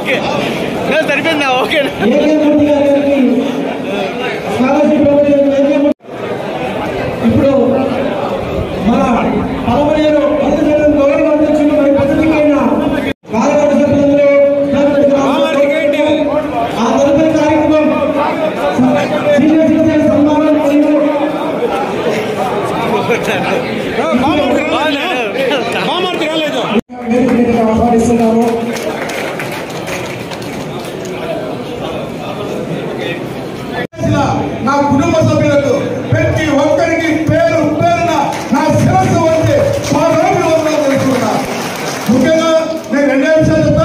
okay నేను సరిపోయిందా okay ఏకేమూర్తి గారికి స్కాలర్షిప్ ఇవ్వబడిన ఏకేమూర్తి ఇప్పుడు మన పరమనేరు పదకొండు గౌరవ అధ్యక్షులు మరి పద్ధతికైన కార్యవర్గ సభ్యులందరూ ఆ తదుపరి కార్యక్రమం సీనియర్ సిటిజన్ సన్మానం మరియు వేదిక మీదకి ఆహ్వానిస్తున్నాము నా కుటుంబ సభ్యులకు ప్రతి ఒక్కరికి పేరు పేరున నా శిరస్సు వంటి స్వాగతం తెలుసుకున్నా ముఖ్యంగా నేను రెండే విషయాలు చెప్తా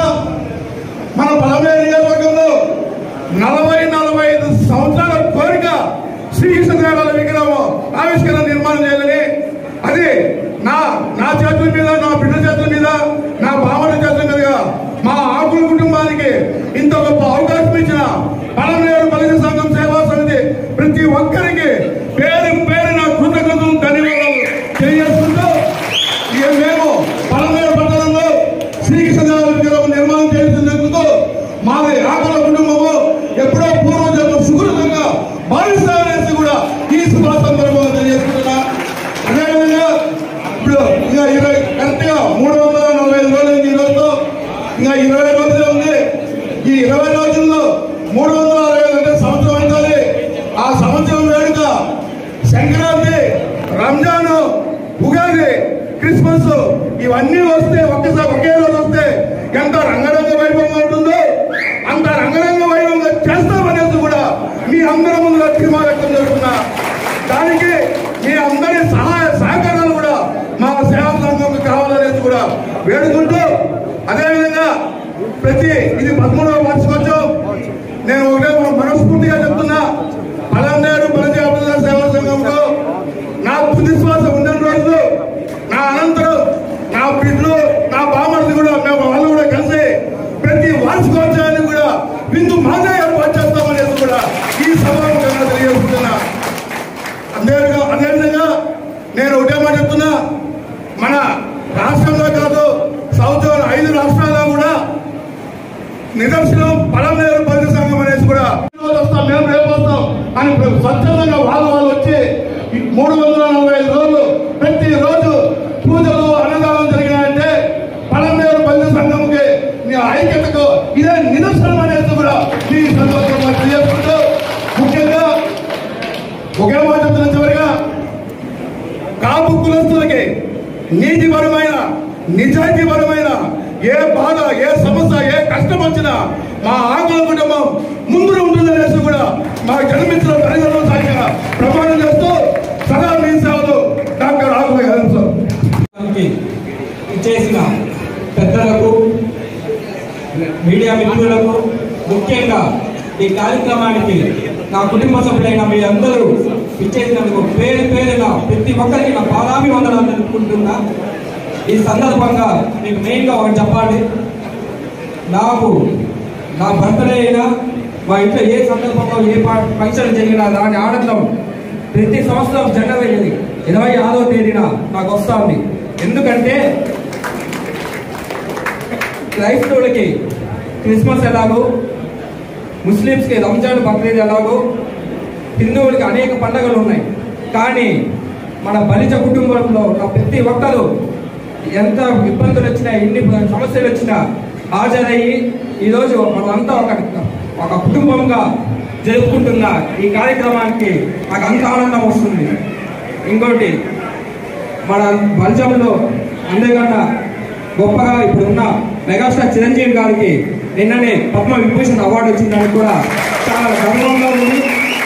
మన పలమేరు నియోజకవర్గంలో నలభై నలభై ఐదు సంవత్సరాల కోరిక శ్రీకృష్ణ దేవాలయ విగ్రహం ఆవిష్కరణ నిర్మాణం చేయాలని అది నా నా చేతుల మీద నా బిడ్డ చేతుల మీద నా బావల చేతుల మీదుగా మా ఆకుల కుటుంబానికి ఇంత గొప్ప అవకాశం ఇచ్చిన పలమేరు బలిజ సంఘం సేవా సమితి ప్రతి ఒక్కరికి పేరు పేరున కృతజ్ఞతలు ధన్యవాదాలు తెలియజేసుకుంటూ ఇక మేము పలమేరు పట్టణంలో శ్రీకృష్ణ దేవాలయ విగ్రహం నిర్మాణం చేసినందుకు మాది ఆకుల కుటుంబము ఎప్పుడో పూర్వజన్మ సుకృతంగా భావిస్తామనేసి కూడా ఈ శుభ సందర్భంగా తెలియజేస్తున్నా అదేవిధంగా ఇప్పుడు ఇంకా ఇరవై కరెక్ట్ గా మూడు వందల నలభై ఐదు రోజులు ఈ రోజుతో ఇంకా ఇరవై రోజులే ఉంది ఈ ఇరవై రోజుల్లో మూడు వందల అరవై ఐదు అంటే సంవత్సరం అవుతుంది ఆ సంవత్సరం వేడుక సంక్రాంతి రంజాన్ ఉగాది క్రిస్మస్ ఇవన్నీ వస్తే ఒక్కసారి ఒకే రోజు వస్తే ఎంత రంగరంగ వైభవంగా ఉంటుందో అంత రంగరంగ వైభవంగా చేస్తామనేది కూడా మీ అందరి ముందు తీర్మా వ్యక్తం చేస్తున్నా దానికి మీ అందరి సహాయ సహకారాలు కూడా మా సేవా సంఘంకు కావాలనేది కూడా వేడుకుంటూ అదేవిధంగా ప్రతి ఇది పదమూడవ వార్షికోత్సవం నేను ఒకటే మనస్ఫూర్తిగా చెప్తున్నా పలంనేరు బలజీ అభివృద్ధి సేవా సంఘంలో నా తుదిశ్వాసం ఉన్న రోజులు నా అనంతరం నా బిడ్డలు నా బామర్ది కూడా మేము వాళ్ళు కూడా కలిసి ప్రతి వార్షికోత్సవాన్ని కూడా విందు మాదే ఏర్పాటు చేస్తామనేది కూడా ఈ సభాముఖంగా తెలియజేస్తున్నా అదేవిధంగా అదేవిధంగా నేను ఒకటే మాట చెప్తున్నా మన రాష్ట్రంలో కాదు సౌత్ ఐదు రాష్ట్రాల్లో కూడా నిదర్శనం పలమనేరు బలిజ సంఘం అనేసి కూడా ఈ రోజు వస్తాం మేము రేపు వస్తాం అని స్వచ్ఛందంగా వాళ్ళు వాళ్ళు వచ్చి ఈ మూడు వందల నలభై ఐదు రోజులు ప్రతి రోజు పూజలు అన్నదానం జరిగినాయంటే పలమనేరు బలిజ సంఘంకి మీ ఐక్యతకు ఇదే నిదర్శనం అనేది కూడా మీ సందర్భంగా తెలియజేసుకుంటూ ముఖ్యంగా ఒకే మాట చెప్తున్న చివరిగా కాపు కులస్తులకి నీతిపరమైన నిజాయితీపరమైన ఏ బాధ ఏ సమస్య ఏ కష్టం వచ్చినా మా ఆకుల కుటుంబం ముందు ఉంటుందనేసి కూడా మా జన్మించిన తల్లిదండ్రుల సాక్షిగా ప్రమాణం చేస్తూ సదా మీ సేవలు డాక్టర్ ఆకుల సార్ దానికి ఇచ్చేసిన పెద్దలకు మీడియా మిత్రులకు ముఖ్యంగా ఈ కార్యక్రమానికి నా కుటుంబ సభ్యులైన మీ అందరూ ఇచ్చేసినందుకు పేరు పేరుగా ప్రతి ఒక్కరికి నా పాదాభివందనాలు తెలుపుకుంటున్నా ఈ సందర్భంగా మీకు మెయిన్గా ఒకటి చెప్పాలి నాకు నా బర్త్డే అయినా మా ఇంట్లో ఏ సందర్భంలో ఏ ప- ఫంక్షన్ జరిగినా దాని ఆనందం ప్రతి సంవత్సరం జనవరి ఇరవై ఆరో తేదీన నాకు వస్తుంది ఎందుకంటే క్రైస్తవులకి క్రిస్మస్ ఎలాగో ముస్లిమ్స్కి రంజాన్ బక్రీద్ ఎలాగో హిందువులకి అనేక పండుగలు ఉన్నాయి కానీ మన బలిజ కుటుంబంలో ఉన్న ప్రతి ఒక్కరు ఎంత ఇబ్బందులు వచ్చినా ఎన్ని సమస్యలు వచ్చినా హాజరయ్యి ఈరోజు మనమంతా ఒక ఒక కుటుంబంగా జరుపుకుంటున్న ఈ కార్యక్రమానికి నాకు అంత ఆనందం వస్తుంది ఇంకోటి మన బల్జంలో అందరికన్నా గొప్పగా ఇప్పుడున్న మెగాస్టార్ చిరంజీవి గారికి నిన్ననే పద్మ విభూషణ్ అవార్డు వచ్చిందని కూడా చాలా గర్వంగా ఉంది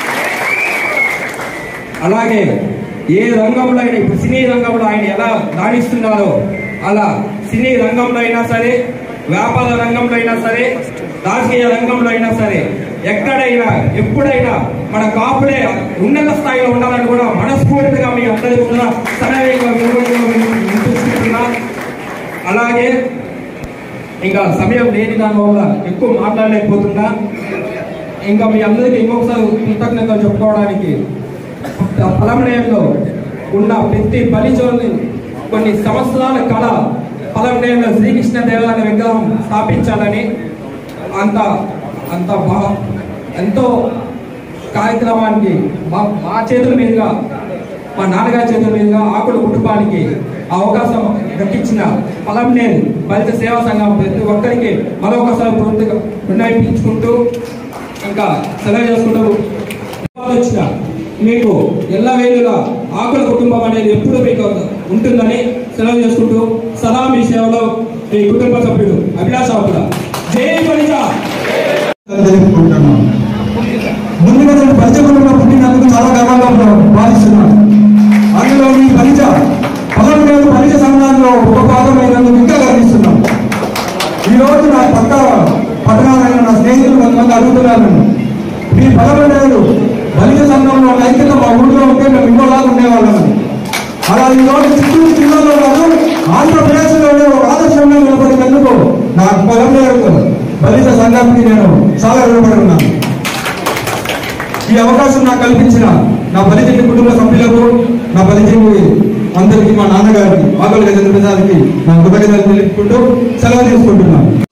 అలాగే ఏ రంగంలో అయినా ఇప్పుడు సినీ రంగంలో ఆయన ఎలా రాణిస్తున్నారో అలా సినీ రంగంలో అయినా సరే వ్యాపార రంగంలో అయినా సరే రాజకీయ రంగంలో అయినా సరే ఎక్కడైనా ఎప్పుడైనా మన కాపులే ఉన్నత స్థాయిలో ఉండాలని కూడా మనస్ఫూర్తిగా మీ అందరి కూడా సరైన వినిపిస్తున్నా అలాగే ఇంకా సమయం లేని దాని వల్ల ఎక్కువ మాట్లాడలేకపోతున్నా ఇంకా మీ అందరికీ ఇంకొకసారి కృతజ్ఞతలు చెప్పుకోవడానికి పలమనేయంలో ఉన్న ప్రతి బలిజోని కొన్ని సంవత్సరాల కళ పలమనేయంలో శ్రీకృష్ణ దేవాలయ విగ్రహం స్థాపించాలని అంత అంత బా ఎంతో కార్యక్రమానికి మా మా చేతుల మీదుగా మా నాన్నగారి చేతుల మీదుగా ఆకుల కుటుంబానికి ఆ అవకాశం దక్కించిన పలంనేని బలిత సేవా సంఘం ప్రతి ఒక్కరికి మరొకసారి పూర్తిగా విన్నవించుకుంటూ ఇంకా సెలవు చేసుకుంటూ వచ్చిన మీకు ఎల్లవేళలా ఆకుల కుటుంబం అనేది ఎప్పుడు మీకు ఉంటుందని సెలవు చేసుకుంటూ సదా మీ సేవలో మీ కుటుంబ సభ్యుడు అభిలాష్ ఆకుల జై బలిజా తెలుపుకుంటున్నాను ముందుగా నేను పరిచయంలో పుట్టినందుకు చాలా గర్వంగా భావిస్తున్నాను అందులో ఈ పరిచ పదవి వేలు పరిచయ సంఘాల్లో ఒక భాగమైనందుకు ఇంకా గర్విస్తున్నాం ఈ రోజు నా పక్క పట్టణాలైన నా స్నేహితులు కొంతమంది అడుగుతున్నాను మీ పదవి వేలు బలిజ సంఘంలో ఐక్యత మా ఊళ్ళో ఉంటే మేము ఇంకోలాగా ఉండేవాళ్ళమని అలా ఈ రోజు చిత్తూరు జిల్లాలో కాదు ఆంధ్రప్రదేశ్లోనే ఒక ఆదర్శంగా నిలబడినందుకు నా పొలం వేరు బలిజ సంఘానికి నేను చాలా రుణపడి ఉన్నాను ఈ అవకాశం నాకు కల్పించిన నా బలిజని కుటుంబ సభ్యులకు నా బలిజని అందరికీ మా నాన్నగారికి ఆకలి గజేంద్ర ప్రసాద్కి నా కృతజ్ఞతలు తెలుపుకుంటూ సెలవు తీసుకుంటున్నాను